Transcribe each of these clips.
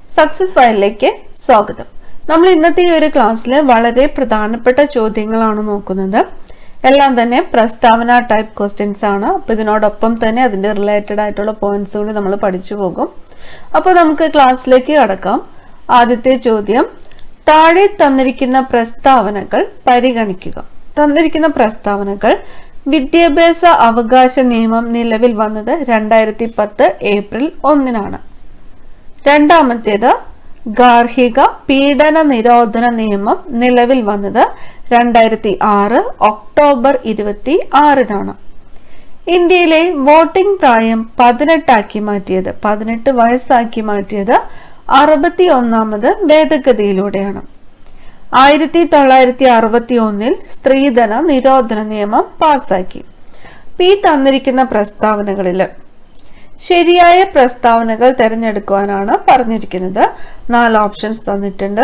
success ഫയലിലേക്ക് സ്വാഗതം നമ്മൾ ഇന്നത്തെ ഈ ഒരു ക്ലാസ്സിൽ വളരെ പ്രധാനപ്പെട്ട ചോദ്യങ്ങളാണ് നോക്കുന്നത് എല്ലാം തന്നെ പ്രസ്താവന ടൈപ്പ് ക്വസ്റ്റ്യൻസ് ആണ് അപ്പോൾ ഇതിനോടൊപ്പം തന്നെ അതിന്റെ റിലേറ്റഡ് ആയിട്ടുള്ള പോയിന്റ്സ് കൂടി നമ്മൾ പഠിച്ചു പോകും അപ്പോൾ നമുക്ക് ക്ലാസ്സിലേക്ക് കടക്കാം ആദ്യത്തെ ചോദ്യം താഴെ തന്നിരിക്കുന്ന പ്രസ്താവനകൾ പരിഗണിക്കുക തന്നിരിക്കുന്ന പ്രസ്താവനകൾ വിദ്യാഭ്യാസ അവകാശ നിയമം നിലവിൽ വന്നത് രണ്ടായിരത്തി പത്ത് ഏപ്രിൽ ഒന്നിനാണ് രണ്ടാമത്തേത് ഗാർഹിക പീഡന നിരോധന നിയമം നിലവിൽ വന്നത് രണ്ടായിരത്തി ആറ് ഒക്ടോബർ ഇരുപത്തി ആറിനാണ് ഇന്ത്യയിലെ വോട്ടിംഗ് പ്രായം പതിനെട്ടാക്കി മാറ്റിയത് പതിനെട്ട് വയസ്സാക്കി മാറ്റിയത് അറുപത്തി ഒന്നാമത് ഭേദഗതിയിലൂടെയാണ് ആയിരത്തി തൊള്ളായിരത്തി അറുപത്തി ഒന്നിൽ സ്ത്രീധന നിരോധന നിയമം പാസാക്കി ഈ തന്നിരിക്കുന്ന പ്രസ്താവനകളിൽ ശരിയായ പ്രസ്താവനകൾ തിരഞ്ഞെടുക്കുവാനാണ് പറഞ്ഞിരിക്കുന്നത് നാല് ഓപ്ഷൻസ് തന്നിട്ടുണ്ട്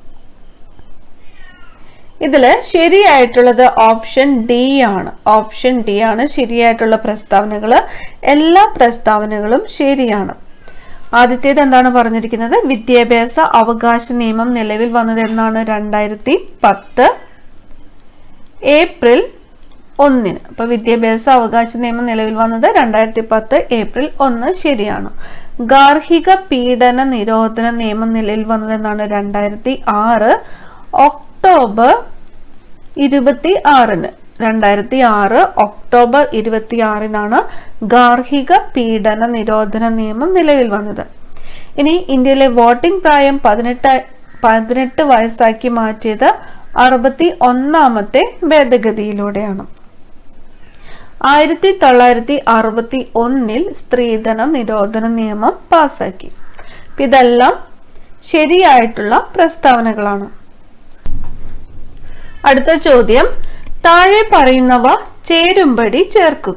ഇതില് ശരിയായിട്ടുള്ളത് ഓപ്ഷൻ ഡി ആണ് ഓപ്ഷൻ ഡി ആണ് ശരിയായിട്ടുള്ള പ്രസ്താവനകൾ എല്ലാ പ്രസ്താവനകളും ശരിയാണ് ആദ്യത്തേത് എന്താണ് പറഞ്ഞിരിക്കുന്നത് വിദ്യാഭ്യാസ അവകാശ നിയമം നിലവിൽ വന്നത് എന്നാണ് രണ്ടായിരത്തി പത്ത് ഏപ്രിൽ ഒന്നിന് അപ്പൊ വിദ്യാഭ്യാസ അവകാശ നിയമം നിലവിൽ വന്നത് രണ്ടായിരത്തി പത്ത് ഏപ്രിൽ ഒന്ന് ശരിയാണ് ഗാർഹിക പീഡന നിരോധന നിയമം നിലവിൽ വന്നത് എന്നാണ് രണ്ടായിരത്തി ആറ് ഒക്ടോബർ ഇരുപത്തി ആറിന് രണ്ടായിരത്തി ആറ് ഒക്ടോബർ ഇരുപത്തി ആറിനാണ് ഗാർഹിക പീഡന നിരോധന നിയമം നിലവിൽ വന്നത് ഇനി ഇന്ത്യയിലെ വോട്ടിംഗ് പ്രായം പതിനെട്ട് പതിനെട്ട് വയസ്സാക്കി മാറ്റിയത് അറുപത്തി ഒന്നാമത്തെ ഭേദഗതിയിലൂടെയാണ് ആയിരത്തി തൊള്ളായിരത്തി അറുപത്തി ഒന്നിൽ സ്ത്രീധന നിരോധന നിയമം പാസാക്കി ഇതെല്ലാം ശരിയായിട്ടുള്ള പ്രസ്താവനകളാണ് അടുത്ത ചോദ്യം താഴെ പറയുന്നവ ചേരുംപടി ചേർക്കുക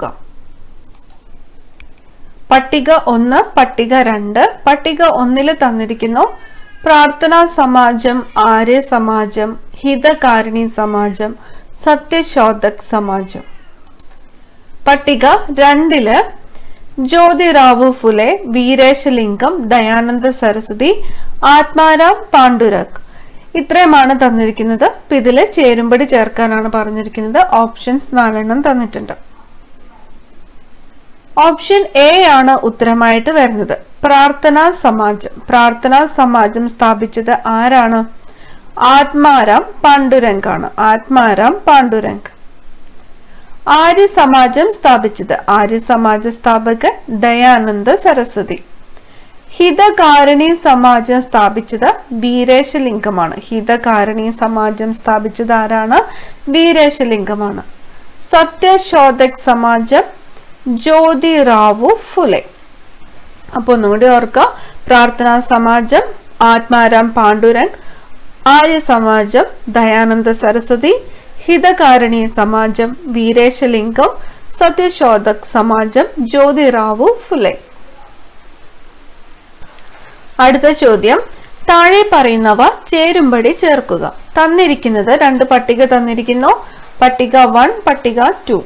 പട്ടിക ഒന്ന് പട്ടിക രണ്ട് പട്ടിക ഒന്നില് തന്നിരിക്കുന്നു പ്രാർത്ഥനാ സമാജം ആര്യ സമാജം ഹിതകാരിണി സമാജം സത്യശോധക് സമാജം പട്ടിക രണ്ടില് ജ്യോതിറാവു ഫുലെ വീരേശലിംഗം ദയാനന്ദ സരസ്വതി ആത്മാരാം പാണ്ഡുരക് ഇത്രയുമാണ് തന്നിരിക്കുന്നത് അപ്പൊ ഇതില് ചേരുംപടി ചേർക്കാനാണ് പറഞ്ഞിരിക്കുന്നത് ഓപ്ഷൻസ് നാലെണ്ണം തന്നിട്ടുണ്ട് ഓപ്ഷൻ എ ആണ് ഉത്തരമായിട്ട് വരുന്നത് പ്രാർത്ഥനാ സമാജം പ്രാർത്ഥനാ സമാജം സ്ഥാപിച്ചത് ആരാണ് ആത്മാരാം പാണ്ഡുരംഗ് ആണ് ആത്മാരാം പാണ്ഡുരംഗ് ആര്യ സമാജം സ്ഥാപിച്ചത് ആര്യ സമാജ സ്ഥാപകൻ ദയാനന്ദ സരസ്വതി ഹിതകാരണി സമാജം സ്ഥാപിച്ചത് വീരേശലിംഗമാണ് ഹിതകാരണി സമാജം സ്ഥാപിച്ചത് ആരാണ് വീരേശലിംഗമാണ് സത്യശോധക് സമാജം ജ്യോതിറാവു ഫുലെ അപ്പൊ ഒന്നുകൂടി ഓർക്കുക പ്രാർത്ഥനാ സമാജം ആത്മാരാം പാണ്ഡുരംഗ് ആര്യ സമാജം ദയാനന്ദ സരസ്വതി ഹിതകാരണി സമാജം വീരേശലിംഗം സത്യശോധക് സമാജം ജ്യോതിറാവു ഫുലെ അടുത്ത ചോദ്യം താഴെ പറയുന്നവ ചേരുംപടി ചേർക്കുക തന്നിരിക്കുന്നത് രണ്ട് പട്ടിക തന്നിരിക്കുന്നു പട്ടിക വൺ പട്ടിക ടു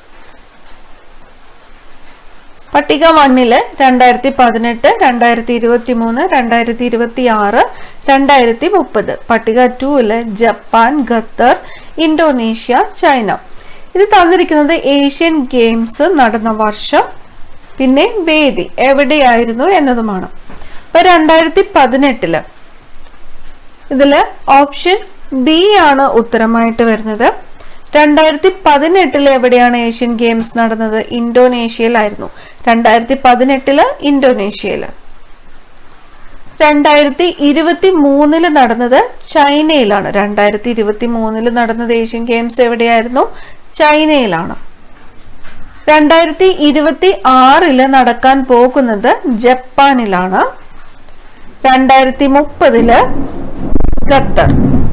പട്ടിക വണ്ണില് രണ്ടായിരത്തി പതിനെട്ട് രണ്ടായിരത്തി ഇരുപത്തി മൂന്ന് രണ്ടായിരത്തി ഇരുപത്തി ആറ് രണ്ടായിരത്തി മുപ്പത് പട്ടിക ടൂവില് ജപ്പാൻ ഖത്തർ ഇന്തോനേഷ്യ ചൈന ഇത് തന്നിരിക്കുന്നത് ഏഷ്യൻ ഗെയിംസ് നടന്ന വർഷം പിന്നെ വേദി എവിടെയായിരുന്നു എന്നതുമാണ് ഇപ്പൊ രണ്ടായിരത്തി പതിനെട്ടില് ഇതില് ഓപ്ഷൻ ബി ആണ് ഉത്തരമായിട്ട് വരുന്നത് രണ്ടായിരത്തി പതിനെട്ടില് എവിടെയാണ് ഏഷ്യൻ ഗെയിംസ് നടന്നത് ഇന്തോനേഷ്യയിലായിരുന്നു രണ്ടായിരത്തി പതിനെട്ടില് ഇന്തോനേഷ്യയില് രണ്ടായിരത്തി ഇരുപത്തി മൂന്നില് നടന്നത് ചൈനയിലാണ് രണ്ടായിരത്തി ഇരുപത്തി മൂന്നില് നടന്നത് ഏഷ്യൻ ഗെയിംസ് എവിടെയായിരുന്നു ചൈനയിലാണ് രണ്ടായിരത്തി ഇരുപത്തി ആറില് നടക്കാൻ പോകുന്നത് ജപ്പാനിലാണ് രണ്ടായിരത്തി മുപ്പതില് ഖത്തർ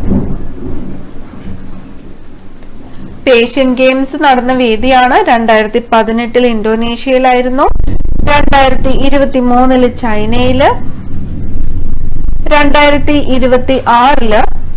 ഏഷ്യൻ ഗെയിംസ് നടന്ന വേദിയാണ് രണ്ടായിരത്തി പതിനെട്ടിൽ ഇന്തോനേഷ്യയിലായിരുന്നു രണ്ടായിരത്തി ഇരുപത്തി മൂന്നില് ചൈനയില് രണ്ടായിരത്തി ഇരുപത്തി ആറില്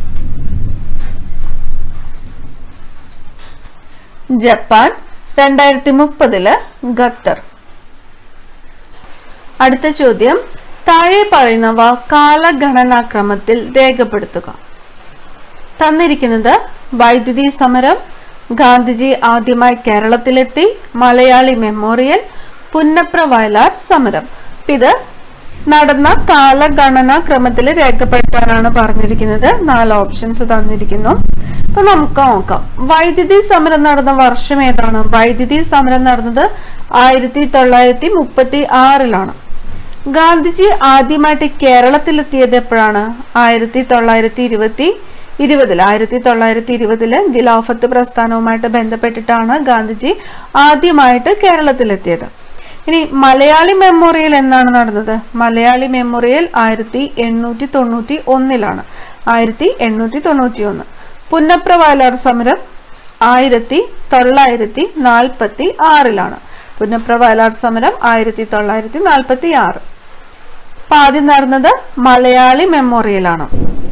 ജപ്പാൻ രണ്ടായിരത്തി മുപ്പതില് ഖത്തർ അടുത്ത ചോദ്യം താഴെ പറയുന്നവ കാലഗണനാക്രമത്തിൽ രേഖപ്പെടുത്തുക തന്നിരിക്കുന്നത് വൈദ്യുതി സമരം ഗാന്ധിജി ആദ്യമായി കേരളത്തിലെത്തി മലയാളി മെമ്മോറിയൽ പുന്നപ്ര വയലാർ സമരം ഇത് നടന്ന കാലഗണന ക്രമത്തിൽ രേഖപ്പെടുത്താനാണ് പറഞ്ഞിരിക്കുന്നത് നാല് ഓപ്ഷൻസ് തന്നിരിക്കുന്നു അപ്പൊ നമുക്ക് നോക്കാം വൈദ്യുതി സമരം നടന്ന വർഷം ഏതാണ് വൈദ്യുതി സമരം നടന്നത് ആയിരത്തി തൊള്ളായിരത്തി മുപ്പത്തി ആറിലാണ് ഗാന്ധിജി ആദ്യമായിട്ട് കേരളത്തിലെത്തിയത് എപ്പോഴാണ് ആയിരത്തി തൊള്ളായിരത്തി ഇരുപത്തി ഇരുപതിൽ ആയിരത്തി തൊള്ളായിരത്തി ഇരുപതില് ഖിലാഫത്ത് പ്രസ്ഥാനവുമായിട്ട് ബന്ധപ്പെട്ടിട്ടാണ് ഗാന്ധിജി ആദ്യമായിട്ട് കേരളത്തിലെത്തിയത് ഇനി മലയാളി മെമ്മോറിയൽ എന്നാണ് നടന്നത് മലയാളി മെമ്മോറിയൽ ആയിരത്തി എണ്ണൂറ്റി തൊണ്ണൂറ്റി ഒന്നിലാണ് ആയിരത്തി എണ്ണൂറ്റി തൊണ്ണൂറ്റി ഒന്ന് പുന്നപ്ര വയലാർ സമരം ആയിരത്തി തൊള്ളായിരത്തി നാൽപ്പത്തി ആറിലാണ് പുന്നപ്ര വയലാർ സമരം ആയിരത്തി തൊള്ളായിരത്തി നാൽപ്പത്തി ആറ് അപ്പൊ ആദ്യം നടന്നത് മലയാളി മെമ്മോറിയലാണ്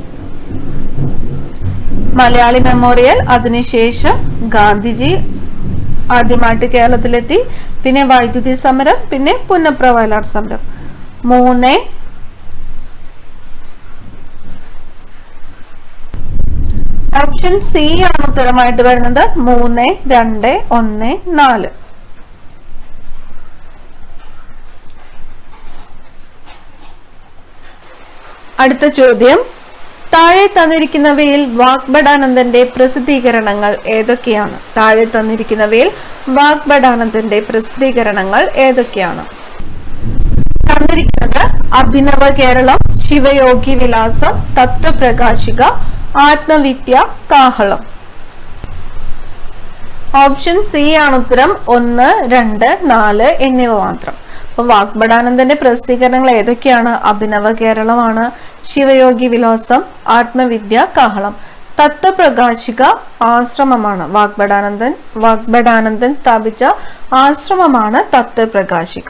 മലയാളി മെമ്മോറിയൽ അതിനുശേഷം ഗാന്ധിജി ആദ്യമായിട്ട് കേരളത്തിലെത്തി പിന്നെ വൈദ്യുതി സമരം പിന്നെ പുന്നപ്ര വയലാർ സമരം മൂന്ന് ഓപ്ഷൻ സി ആണ് ഉത്തരമായിട്ട് വരുന്നത് മൂന്ന് രണ്ട് ഒന്ന് നാല് അടുത്ത ചോദ്യം താഴെ തന്നിരിക്കുന്നവയിൽ വാഗ്ബടാനന്ദന്റെ പ്രസിദ്ധീകരണങ്ങൾ ഏതൊക്കെയാണ് താഴെ തന്നിരിക്കുന്നവയിൽ വാഗ്ബടാനന്ദന്റെ പ്രസിദ്ധീകരണങ്ങൾ ഏതൊക്കെയാണ് തന്നിരിക്കുന്നത് അഭിനവ കേരളം ശിവയോഗി വിലാസം തത്വപ്രകാശിക ആത്മവിദ്യ കാഹളം ഓപ്ഷൻ സി ആണ് ഉത്തരം ഒന്ന് രണ്ട് നാല് എന്നിവ മാത്രം അപ്പൊ വാഗ്ബടാനന്ദന്റെ പ്രസിദ്ധീകരണങ്ങൾ ഏതൊക്കെയാണ് അഭിനവ കേരളമാണ് ശിവയോഗി വിലാസം ആത്മവിദ്യ കാഹളം തത്വപ്രകാശിക ആശ്രമമാണ് വാഗ്ബടാനന്ദൻ വാഗ്ബടാനന്ദൻ സ്ഥാപിച്ച ആശ്രമമാണ് തത്വപ്രകാശിക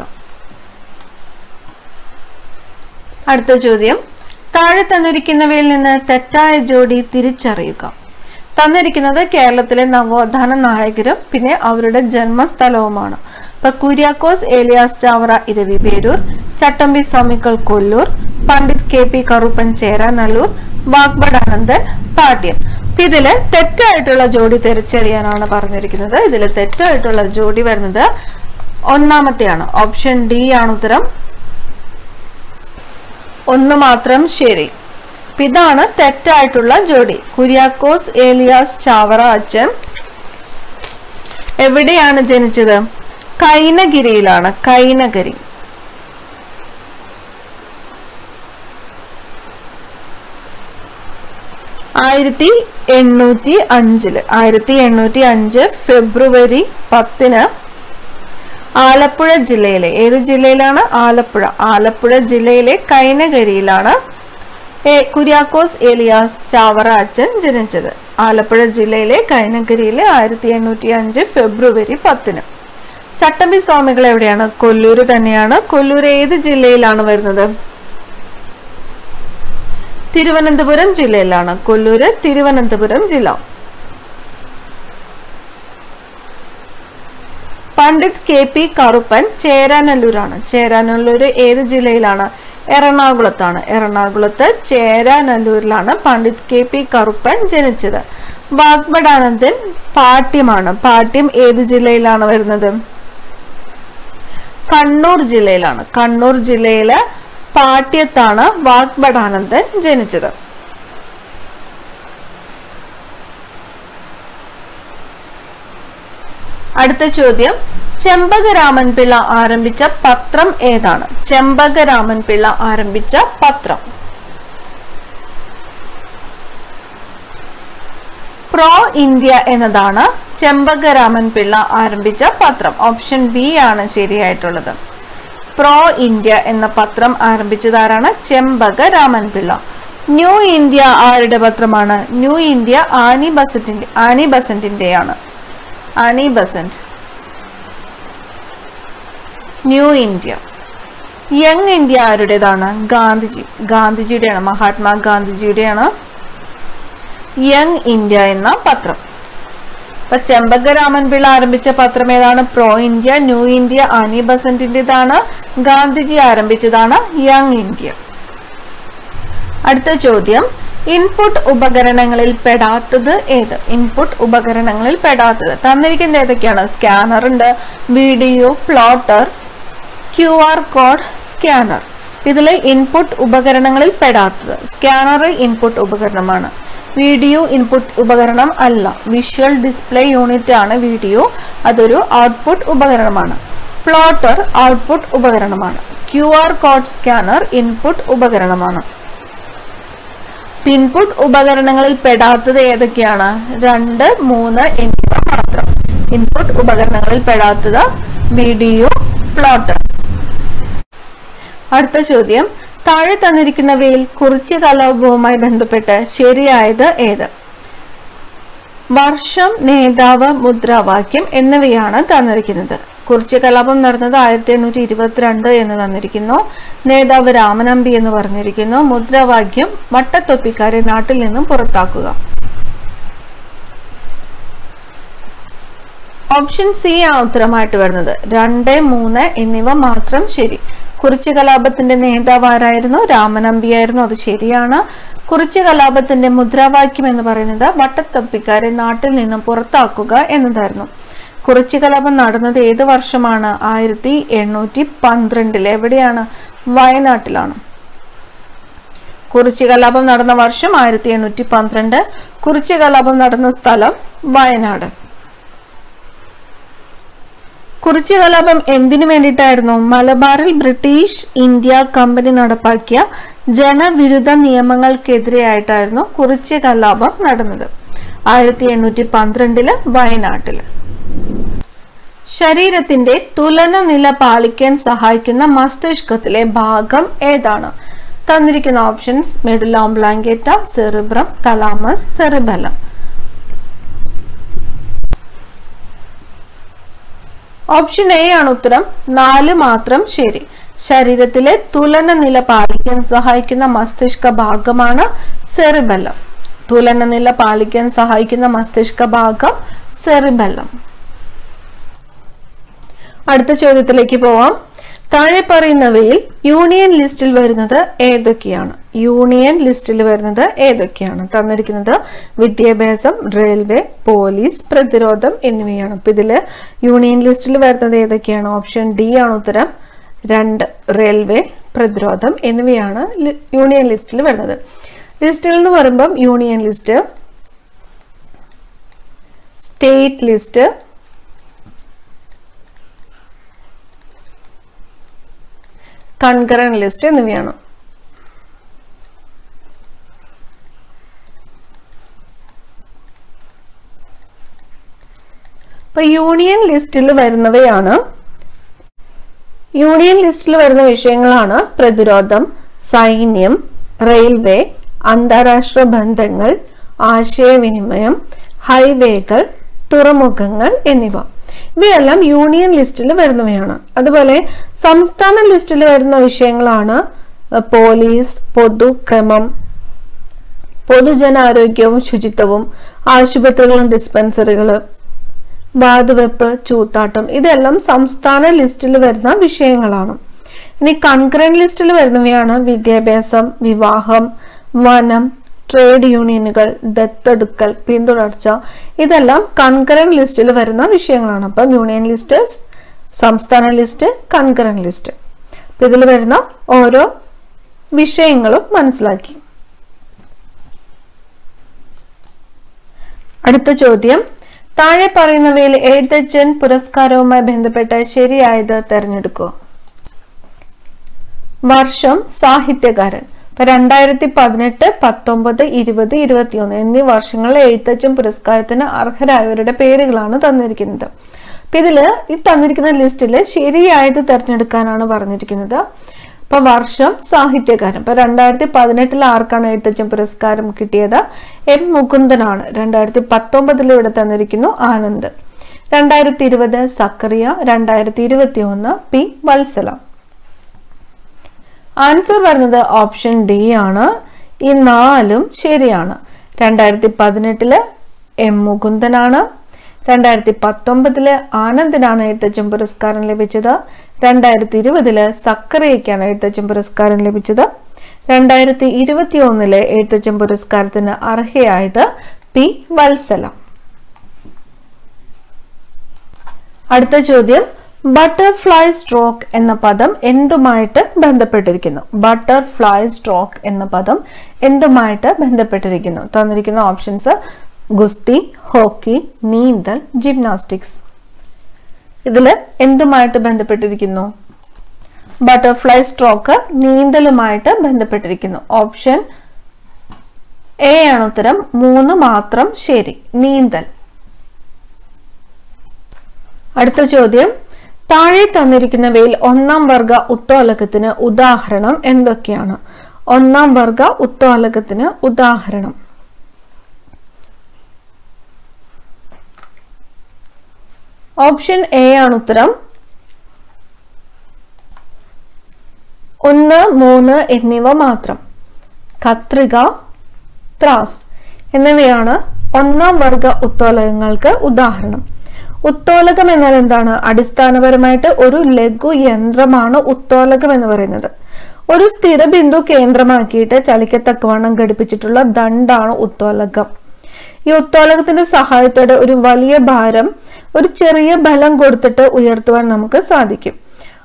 അടുത്ത ചോദ്യം താഴെ തന്നിരിക്കുന്നവയിൽ നിന്ന് തെറ്റായ ജോഡി തിരിച്ചറിയുക തന്നിരിക്കുന്നത് കേരളത്തിലെ നവോത്ഥാന നായകരും പിന്നെ അവരുടെ ജന്മസ്ഥലവുമാണ് ഇപ്പൊ കുര്യാക്കോസ് ഏലിയാസ് ചാവറ ഇരവിപേരൂർ ചട്ടമ്പി സ്വാമികൾ കൊല്ലൂർ പണ്ഡിറ്റ് കെ പി കറുപ്പൻ ചേരാനല്ലൂർ വാഗ്ബടാനന്ദൻ പാട്യം അപ്പൊ ഇതില് തെറ്റായിട്ടുള്ള ജോഡി തിരിച്ചറിയാനാണ് പറഞ്ഞിരിക്കുന്നത് ഇതിൽ തെറ്റായിട്ടുള്ള ജോഡി വരുന്നത് ഒന്നാമത്തെയാണ് ഓപ്ഷൻ ഡി ആണ് ഉത്തരം ഒന്ന് മാത്രം ശരി അപ്പൊ ഇതാണ് തെറ്റായിട്ടുള്ള ജോഡി കുര്യാക്കോസ് ഏലിയാസ് ചാവറ അച്ഛൻ എവിടെയാണ് ജനിച്ചത് കൈനഗിരിയിലാണ് കൈനഗരി ആയിരത്തി എണ്ണൂറ്റി അഞ്ചില് ആയിരത്തി എണ്ണൂറ്റി അഞ്ച് ഫെബ്രുവരി പത്തിന് ആലപ്പുഴ ജില്ലയിലെ ഏത് ജില്ലയിലാണ് ആലപ്പുഴ ആലപ്പുഴ ജില്ലയിലെ കൈനകരിയിലാണ് എ കുര്യാക്കോസ് ഏലിയാസ് ചാവറ അച്ഛൻ ജനിച്ചത് ആലപ്പുഴ ജില്ലയിലെ കൈനകരിയിലെ ആയിരത്തി എണ്ണൂറ്റി അഞ്ച് ഫെബ്രുവരി പത്തിന് ചട്ടമ്പി സ്വാമികൾ എവിടെയാണ് കൊല്ലൂര് തന്നെയാണ് കൊല്ലൂർ ഏത് ജില്ലയിലാണ് വരുന്നത് തിരുവനന്തപുരം ജില്ലയിലാണ് കൊല്ലൂര് തിരുവനന്തപുരം ജില്ല പണ്ഡിറ്റ് കെ പി കറുപ്പൻ ചേരാനല്ലൂരാണ് ചേരാനല്ലൂര് ഏത് ജില്ലയിലാണ് എറണാകുളത്താണ് എറണാകുളത്ത് ചേരാനല്ലൂരിലാണ് പണ്ഡിറ്റ് കെ പി കറുപ്പൻ ജനിച്ചത് വാഗ്ബടാനന്ദൻ പാട്യമാണ് പാട്യം ഏത് ജില്ലയിലാണ് വരുന്നത് കണ്ണൂർ ജില്ലയിലാണ് കണ്ണൂർ ജില്ലയിലെ പാട്യത്താണ് വാഗ്ബടാനന്ദൻ ജനിച്ചത് അടുത്ത ചോദ്യം ചെമ്പകരാമൻ പിള്ള ആരംഭിച്ച പത്രം ഏതാണ് ചെമ്പകരാമൻ പിള്ള ആരംഭിച്ച പത്രം പ്രോ ഇന്ത്യ എന്നതാണ് ചെമ്പകരാമൻ പിള്ള ആരംഭിച്ച പത്രം ഓപ്ഷൻ ബി ആണ് ശരിയായിട്ടുള്ളത് പ്രോ ഇന്ത്യ എന്ന പത്രം ആരംഭിച്ചതാരാണ് ചെമ്പകരാമൻ പിള്ള ന്യൂ ഇന്ത്യ ആരുടെ പത്രമാണ് ന്യൂ ഇന്ത്യ ആനി ബസന്റിന്റെ ആനി ബസന്റിന്റെയാണ് Annie Besant new India young India ആരുടേതാണ് ഗാന്ധിജി ഗാന്ധിജിയുടെയാണ് മഹാത്മാ ഗാന്ധിജിയുടെയാണ് യങ് ഇന്ത്യ എന്ന പത്രം അപ്പൊ ചെമ്പകരാമൻ പിള്ള ആരംഭിച്ച പത്രം ഏതാണ് pro India new India Annie ബസന്റിന്റേതാണ് ഗാന്ധിജി ആരംഭിച്ചതാണ് യങ് ഇന്ത്യ അടുത്ത ചോദ്യം ഇൻപുട്ട് ഉപകരണങ്ങളിൽ പെടാത്തത് ഏത് ഇൻപുട്ട് ഉപകരണങ്ങളിൽ പെടാത്തത് തന്നിരിക്കുന്ന ഏതൊക്കെയാണ് സ്കാനർ ഉണ്ട് video plotter Q R code scanner ഇതിൽ ഇൻപുട്ട് ഉപകരണങ്ങളിൽ പെടാത്തത് സ്കാനർ ഇൻപുട്ട് ഉപകരണമാണ് വീഡിയോ ഇൻപുട്ട് ഉപകരണം അല്ല വിഷ്വൽ ഡിസ്പ്ലേ യൂണിറ്റ് ആണ് വീഡിയോ അതൊരു ഔട്ട്പുട്ട് ഉപകരണമാണ് പ്ലോട്ടർ ഔട്ട്പുട്ട് ഉപകരണമാണ് Q R code scanner input ഉപകരണമാണ് ഇൻപുട്ട് ഉപകരണങ്ങളിൽ പെടാത്തത് ഏതൊക്കെയാണ് രണ്ട് മൂന്ന് എന്നിവ മാത്രം ഇൻപുട്ട് ഉപകരണങ്ങളിൽ പെടാത്തത് വീഡിയോ പ്ലോട്ടർ അടുത്ത ചോദ്യം താഴെ തന്നിരിക്കുന്നവയിൽ കുറിച്ച് കലാപവുമായി ബന്ധപ്പെട്ട് ശരിയായത് ഏത് വർഷം നേതാവ് മുദ്രാവാക്യം എന്നിവയാണ് തന്നിരിക്കുന്നത് കുറിച്ച് കലാപം നടന്നത് ആയിരത്തി എണ്ണൂറ്റി ഇരുപത്തിരണ്ട് എന്ന് തന്നിരിക്കുന്നു നേതാവ് രാമനമ്പി എന്ന് പറഞ്ഞിരിക്കുന്നു മുദ്രാവാക്യം വട്ടത്തൊപ്പിക്കാരെ നാട്ടിൽ നിന്നും പുറത്താക്കുക ഓപ്ഷൻ സി ആണ് ഉത്തരമായിട്ട് വരുന്നത് രണ്ട് മൂന്ന് എന്നിവ മാത്രം ശരി കുറിച്ച് കലാപത്തിന്റെ നേതാവ് ആരായിരുന്നു രാമനമ്പിയായിരുന്നു അത് ശരിയാണ് കുറിച്ച് കലാപത്തിന്റെ മുദ്രാവാക്യം എന്ന് പറയുന്നത് വട്ടത്തൊപ്പിക്കാരെ നാട്ടിൽ നിന്നും പുറത്താക്കുക എന്നതായിരുന്നു കുറിച്ച് കലാപം നടന്നത് ഏത് വർഷമാണ് ആയിരത്തി എണ്ണൂറ്റി പന്ത്രണ്ടിൽ എവിടെയാണ് വയനാട്ടിലാണ് കുറിച്ച് കലാപം നടന്ന വർഷം ആയിരത്തി എണ്ണൂറ്റി പന്ത്രണ്ട് കുറിച്ച് കലാപം നടന്ന സ്ഥലം വയനാട് കുറിച്ച് കലാപം എന്തിനു വേണ്ടിയിട്ടായിരുന്നു മലബാറിൽ ബ്രിട്ടീഷ് ഇന്ത്യ കമ്പനി നടപ്പാക്കിയ ജനവിരുദ്ധ നിയമങ്ങൾക്കെതിരെയായിട്ടായിരുന്നു കുറിച്ച് കലാപം നടന്നത് ആയിരത്തി എണ്ണൂറ്റി പന്ത്രണ്ടില് വയനാട്ടില് ശരീരത്തിന്റെ തുലന നില പാലിക്കാൻ സഹായിക്കുന്ന മസ്തിഷ്കത്തിലെ ഭാഗം ഏതാണ് തന്നിരിക്കുന്ന options medulla oblongata cerebrum thalamus cerebellum option A ആണ് ഉത്തരം നാല് മാത്രം ശരി ശരീരത്തിലെ തുലന നില പാലിക്കാൻ സഹായിക്കുന്ന മസ്തിഷ്ക ഭാഗമാണ് സെറിബല്ലം തുലന നില പാലിക്കാൻ സഹായിക്കുന്ന മസ്തിഷ്ക ഭാഗം സെറിബല്ലം അടുത്ത ചോദ്യത്തിലേക്ക് പോവാം താഴെ പറയുന്നവയിൽ യൂണിയൻ ലിസ്റ്റിൽ വരുന്നത് ഏതൊക്കെയാണ് യൂണിയൻ ലിസ്റ്റിൽ വരുന്നത് ഏതൊക്കെയാണ് തന്നിരിക്കുന്നത് വിദ്യാഭ്യാസം റെയിൽവേ പോലീസ് പ്രതിരോധം എന്നിവയാണ് അപ്പൊ ഇതില് യൂണിയൻ ലിസ്റ്റിൽ വരുന്നത് ഏതൊക്കെയാണ് ഓപ്ഷൻ ഡി ആണ് ഉത്തരം രണ്ട് റെയിൽവേ പ്രതിരോധം എന്നിവയാണ് ലി- യൂണിയൻ ലിസ്റ്റിൽ വരുന്നത് ലിസ്റ്റിൽ എന്ന് പറയുമ്പം union list state list concurrent list എന്നിവയാണ് അപ്പൊ യൂണിയൻ ലിസ്റ്റിൽ വരുന്നവയാണ് യൂണിയൻ ലിസ്റ്റിൽ വരുന്ന വിഷയങ്ങളാണ് പ്രതിരോധം സൈന്യം റെയിൽവേ അന്താരാഷ്ട്ര ബന്ധങ്ങൾ ആശയവിനിമയം ഹൈവേകൾ തുറമുഖങ്ങൾ എന്നിവ ഇവയെല്ലാം യൂണിയൻ ലിസ്റ്റിൽ വരുന്നവയാണ് അതുപോലെ സംസ്ഥാന ലിസ്റ്റിൽ വരുന്ന വിഷയങ്ങളാണ് അഹ് പോലീസ് പൊതുക്രമം പൊതുജനാരോഗ്യവും ശുചിത്വവും ആശുപത്രികളും ഡിസ്പെൻസറികള് വാതുവെപ്പ് ചൂത്താട്ടം ഇതെല്ലാം സംസ്ഥാന ലിസ്റ്റിൽ വരുന്ന വിഷയങ്ങളാണ് ഇനി കൺകറന്റ് ലിസ്റ്റിൽ വരുന്നവയാണ് വിദ്യാഭ്യാസം വിവാഹം വനം ട്രേഡ് യൂണിയനുകൾ ദത്തെടുക്കൽ പിന്തുടർച്ച ഇതെല്ലാം കൺകറന്റ് ലിസ്റ്റിൽ വരുന്ന വിഷയങ്ങളാണ് അപ്പം യൂണിയൻ ലിസ്റ്റ് സംസ്ഥാന ലിസ്റ്റ് കൺകറന്റ് ലിസ്റ്റ് അപ്പൊ ഇതിൽ വരുന്ന ഓരോ വിഷയങ്ങളും മനസ്സിലാക്കി അടുത്ത ചോദ്യം താഴെ പറയുന്നവയിൽ എഴുത്തച്ഛൻ പുരസ്കാരവുമായി ബന്ധപ്പെട്ട് ശരിയായത് തെരഞ്ഞെടുക്കുക വർഷം സാഹിത്യകാരൻ ഇപ്പൊ രണ്ടായിരത്തി പതിനെട്ട് പത്തൊമ്പത് ഇരുപത് ഇരുപത്തിയൊന്ന് എന്നീ വർഷങ്ങളിൽ എഴുത്തച്ഛൻ പുരസ്കാരത്തിന് അർഹരായവരുടെ പേരുകളാണ് തന്നിരിക്കുന്നത് അപ്പൊ ഇതില് ഈ തന്നിരിക്കുന്ന ലിസ്റ്റില് ശരിയായത് തെരഞ്ഞെടുക്കാനാണ് പറഞ്ഞിരിക്കുന്നത് ഇപ്പൊ വർഷം സാഹിത്യകാരൻ ഇപ്പൊ രണ്ടായിരത്തി പതിനെട്ടിൽ ആർക്കാണ് എഴുത്തച്ഛൻ പുരസ്കാരം കിട്ടിയത് എം മുകുന്ദനാണ് രണ്ടായിരത്തി പത്തൊമ്പതിൽ ഇവിടെ തന്നിരിക്കുന്നു ആനന്ദ് രണ്ടായിരത്തി ഇരുപത് സക്കറിയ രണ്ടായിരത്തി ഇരുപത്തി ഒന്ന് പി വത്സല ആൻസർ വരുന്നത് ഓപ്ഷൻ ഡി ആണ് ഈ നാലും ശരിയാണ് രണ്ടായിരത്തി പതിനെട്ടില് എം മുകുന്ദനാണ് രണ്ടായിരത്തി പത്തൊമ്പതില് ആനന്ദിനാണ് എഴുത്തച്ഛൻ പുരസ്കാരം ലഭിച്ചത് രണ്ടായിരത്തി ഇരുപതില് സക്കറിയയ്ക്കാണ് എഴുത്തച്ഛൻ പുരസ്കാരം ലഭിച്ചത് രണ്ടായിരത്തി ഇരുപത്തി ഒന്നിലെ എഴുത്തച്ഛൻ പുരസ്കാരത്തിന് അർഹയായത് പി വത്സല അടുത്ത ചോദ്യം ബട്ടർഫ്ലൈ സ്ട്രോക്ക് എന്ന പദം എന്തുമായിട്ട് ബന്ധപ്പെട്ടിരിക്കുന്നു ബട്ടർഫ്ലൈ സ്ട്രോക്ക് എന്ന പദം എന്തുമായിട്ട് ബന്ധപ്പെട്ടിരിക്കുന്നു തന്നിരിക്കുന്ന ഓപ്ഷൻസ് ഗുസ്തി ഹോക്കി നീന്തൽ ജിംനാസ്റ്റിക്സ് ഇതില് എന്തുമായിട്ട് ബന്ധപ്പെട്ടിരിക്കുന്നു ബട്ടർഫ്ലൈ സ്ട്രോക്ക് നീന്തലുമായിട്ട് ബന്ധപ്പെട്ടിരിക്കുന്നു ഓപ്ഷൻ എ ആണ് ഉത്തരം മൂന്ന് മാത്രം ശരി നീന്തൽ അടുത്ത ചോദ്യം താഴെ തന്നിരിക്കുന്നവയിൽ ഒന്നാം വർഗ ഉത്തോലകത്തിന് ഉദാഹരണം എന്തൊക്കെയാണ് ഒന്നാം വർഗ ഉത്തോലകത്തിന് ഉദാഹരണം ഓപ്ഷൻ എ ആണ് ഉത്തരം ഒന്ന് മൂന്ന് എന്നിവ മാത്രം കത്രിക ത്രാസ് എന്നിവയാണ് ഒന്നാം വർഗ ഉത്തോലകങ്ങൾക്ക് ഉദാഹരണം ഉത്തോലകം എന്നാൽ എന്താണ് അടിസ്ഥാനപരമായിട്ട് ഒരു ലഘു യന്ത്രമാണ് ഉത്തോലകം എന്ന് പറയുന്നത് ഒരു സ്ഥിര ബിന്ദു കേന്ദ്രമാക്കിയിട്ട് ചലിക്കത്തക്കവണ്ണം ഘടിപ്പിച്ചിട്ടുള്ള ദണ്ഡാണ് ഉത്തോലകം ഈ ഉത്തോലകത്തിന്റെ സഹായത്തോടെ ഒരു വലിയ ഭാരം ഒരു ചെറിയ ബലം കൊടുത്തിട്ട് ഉയർത്തുവാൻ നമുക്ക് സാധിക്കും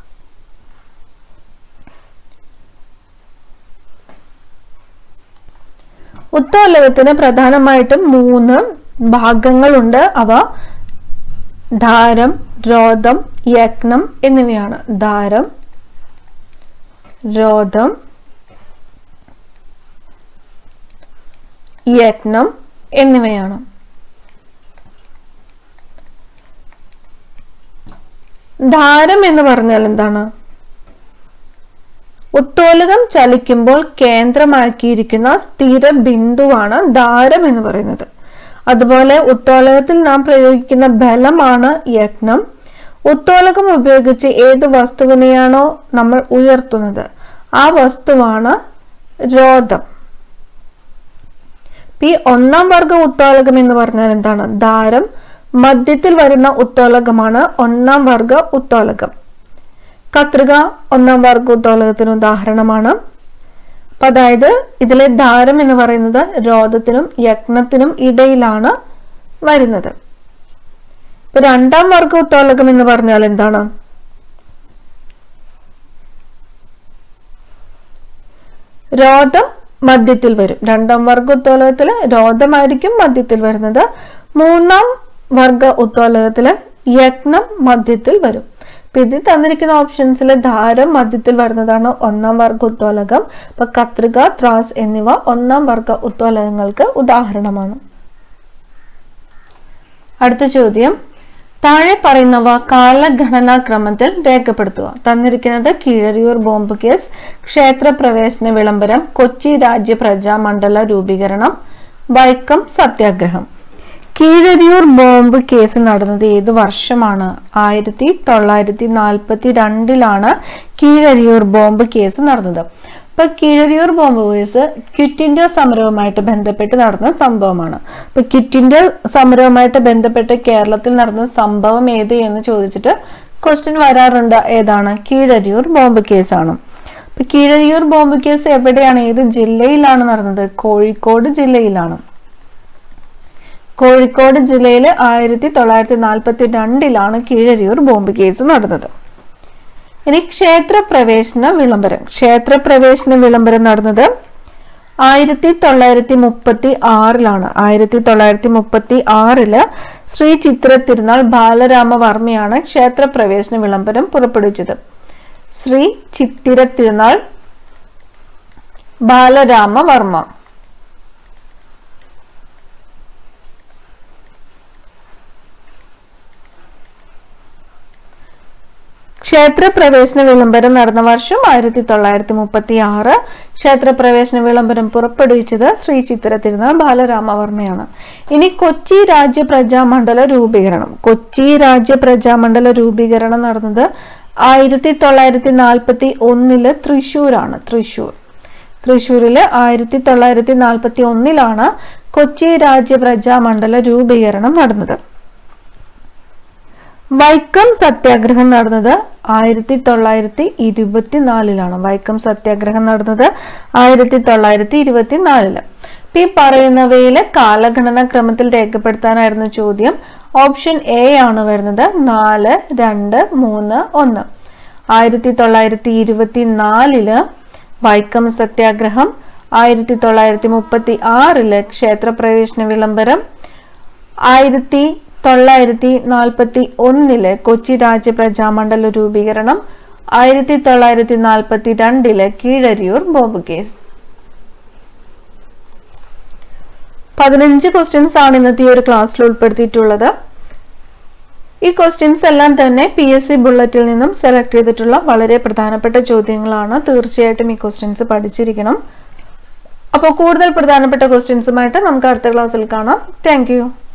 ഉത്തോലകത്തിന് പ്രധാനമായിട്ടും മൂന്ന് ഭാഗങ്ങളുണ്ട് അവ ധാരം രോധം യജ്ഞം എന്നിവയാണ് ധാരം രോധം യജ്ഞം എന്നിവയാണ് ധാരം എന്ന് പറഞ്ഞാൽ എന്താണ് ഉത്തോലകം ചലിക്കുമ്പോൾ കേന്ദ്രമാക്കിയിരിക്കുന്ന സ്ഥിര ബിന്ദുവാണ് ധാരം എന്ന് പറയുന്നത് അതുപോലെ ഉത്തോലകത്തിൽ നാം പ്രയോഗിക്കുന്ന ബലമാണ് യജ്ഞം ഉത്തോലകം ഉപയോഗിച്ച് ഏത് വസ്തുവിനെയാണോ നമ്മൾ ഉയർത്തുന്നത് ആ വസ്തുവാണ് രോധം ഈ ഒന്നാം വർഗ ഉത്തോലകം എന്ന് പറഞ്ഞാൽ എന്താണ് ധാരം മധ്യത്തിൽ വരുന്ന ഉത്തോലകമാണ് ഒന്നാം വർഗ ഉത്തോലകം കത്രിക ഒന്നാം വർഗ ഉത്തോലകത്തിന് ഉദാഹരണമാണ് അപ്പൊ അതായത് ഇതിലെ ധാരം എന്ന് പറയുന്നത് രോധത്തിനും യജ്ഞത്തിനും ഇടയിലാണ് വരുന്നത് ഇപ്പൊ രണ്ടാം വർഗ ഉത്തോലകം എന്ന് പറഞ്ഞാൽ എന്താണ് രോധം മധ്യത്തിൽ വരും രണ്ടാം വർഗ ഉത്തോലകത്തില് രോധമായിരിക്കും മധ്യത്തിൽ വരുന്നത് മൂന്നാം വർഗ ഉത്തോലകത്തില് യജ്ഞം മധ്യത്തിൽ വരും അപ്പൊ ഇത് തന്നിരിക്കുന്ന ഓപ്ഷൻസിൽ ധാരം മധ്യത്തിൽ വരുന്നതാണ് ഒന്നാം വർഗ ഉത്തോലകം അപ്പൊ കത്രിക ത്രാസ് എന്നിവ ഒന്നാം വർഗ ഉത്തോലകങ്ങൾക്ക് ഉദാഹരണമാണ് അടുത്ത ചോദ്യം താഴെ പറയുന്നവ കാലഗണനാക്രമത്തിൽ രേഖപ്പെടുത്തുക തന്നിരിക്കുന്നത് കീഴരിയൂർ ബോംബ് കേസ് ക്ഷേത്രപ്രവേശന വിളംബരം കൊച്ചി രാജ്യ പ്രജാമണ്ഡല രൂപീകരണം വൈക്കം സത്യാഗ്രഹം കീഴരിയൂർ ബോംബ് കേസ് നടന്നത് ഏത് വർഷമാണ് ആയിരത്തി തൊള്ളായിരത്തി നാൽപ്പത്തി രണ്ടിലാണ് കീഴരിയൂർ ബോംബ് കേസ് നടന്നത് അപ്പൊ Keezhariyur bomb case quit India സമരവുമായിട്ട് ബന്ധപ്പെട്ട് നടന്ന സംഭവമാണ് അപ്പൊ ക്വിറ്റ് ഇന്ത്യ സമരവുമായിട്ട് ബന്ധപ്പെട്ട് കേരളത്തിൽ നടന്ന സംഭവം ഏത് എന്ന് ചോദിച്ചിട്ട് ക്വസ്റ്റ്യൻ വരാറുണ്ട് ഏതാണ് കീഴരിയൂർ ബോംബ് കേസാണ് അപ്പൊ കീഴരിയൂർ ബോംബ് കേസ് എവിടെയാണ് ഏത് ജില്ലയിലാണ് നടന്നത് കോഴിക്കോട് ജില്ലയിലാണ് കോഴിക്കോട് ജില്ലയിൽ ആയിരത്തി തൊള്ളായിരത്തി നാൽപ്പത്തി രണ്ടിലാണ് കീഴരിയൂർ ബോംബ് കേസ് നടന്നത് ഇനി ക്ഷേത്രപ്രവേശന വിളംബരം ക്ഷേത്രപ്രവേശന വിളംബരം നടന്നത് ആയിരത്തി തൊള്ളായിരത്തി മുപ്പത്തി ആറിലാണ് ആയിരത്തി തൊള്ളായിരത്തി മുപ്പത്തി ആറില് ശ്രീ ചിത്ര തിരുനാൾ ബാലരാമവർമ്മയാണ് ക്ഷേത്രപ്രവേശന വിളംബരം പുറപ്പെടുവിച്ചത് ശ്രീ ചിത്തിര തിരുനാൾ ബാലരാമവർമ്മ ക്ഷേത്രപ്രവേശന വിളംബരം നടന്ന വർഷം ആയിരത്തി തൊള്ളായിരത്തി മുപ്പത്തി ആറ് ക്ഷേത്രപ്രവേശന വിളംബരം പുറപ്പെടുവിച്ചത് ശ്രീ ചിത്ര തിരുനാൾ ബാലരാമവർമ്മയാണ് ഇനി കൊച്ചി രാജ്യ പ്രജാമണ്ഡല രൂപീകരണം കൊച്ചി രാജ്യ പ്രജാമണ്ഡല രൂപീകരണം നടന്നത് ആയിരത്തി തൊള്ളായിരത്തി നാൽപ്പത്തി ഒന്നില് തൃശൂരാണ് തൃശൂർ തൃശൂരില് ആയിരത്തി തൊള്ളായിരത്തി നാൽപ്പത്തി ഒന്നിലാണ് കൊച്ചി രാജ്യ പ്രജാമണ്ഡല രൂപീകരണം നടന്നത് വൈക്കം സത്യാഗ്രഹം നടന്നത് ആയിരത്തി തൊള്ളായിരത്തി ഇരുപത്തിനാലിലാണ് വൈക്കം സത്യാഗ്രഹം നടന്നത് ആയിരത്തി തൊള്ളായിരത്തി ഇരുപത്തിനാലില് ഈ പറയുന്നവയിലെ കാലഗണന ക്രമത്തിൽ രേഖപ്പെടുത്താനായിരുന്ന ചോദ്യം ഓപ്ഷൻ എ ആണ് വരുന്നത് നാല് രണ്ട് മൂന്ന് ഒന്ന് ആയിരത്തി തൊള്ളായിരത്തി ഇരുപത്തിനാലില് വൈക്കം സത്യാഗ്രഹം ആയിരത്തി തൊള്ളായിരത്തി മുപ്പത്തി ആറില് ക്ഷേത്രപ്രവേശന വിളംബരം ആയിരത്തി തൊള്ളായിരത്തി നാൽപ്പത്തി ഒന്നില് കൊച്ചി രാജ്യ പ്രജാമണ്ഡല രൂപീകരണം ആയിരത്തി തൊള്ളായിരത്തി നാൽപ്പത്തി രണ്ടില് കീഴരിയൂർ ബോംബ് കേസ് പതിനഞ്ച് ക്വസ്റ്റ്യൻസ് ആണ് ഇന്നത്തെ ഈ ഒരു ക്ലാസ്സിൽ ഉൾപ്പെടുത്തിയിട്ടുള്ളത് ഈ ക്വസ്റ്റ്യൻസ് എല്ലാം തന്നെ പി എസ് സി ബുള്ളറ്റിൽ നിന്നും സെലക്ട് ചെയ്തിട്ടുള്ള വളരെ പ്രധാനപ്പെട്ട ചോദ്യങ്ങളാണ് തീർച്ചയായിട്ടും ഈ ക്വസ്റ്റ്യൻസ് പഠിച്ചിരിക്കണം അപ്പോൾ കൂടുതൽ പ്രധാനപ്പെട്ട ക്വസ്റ്റ്യൻസുമായിട്ട് നമുക്ക് അടുത്ത ക്ലാസ്സിൽ കാണാം താങ്ക്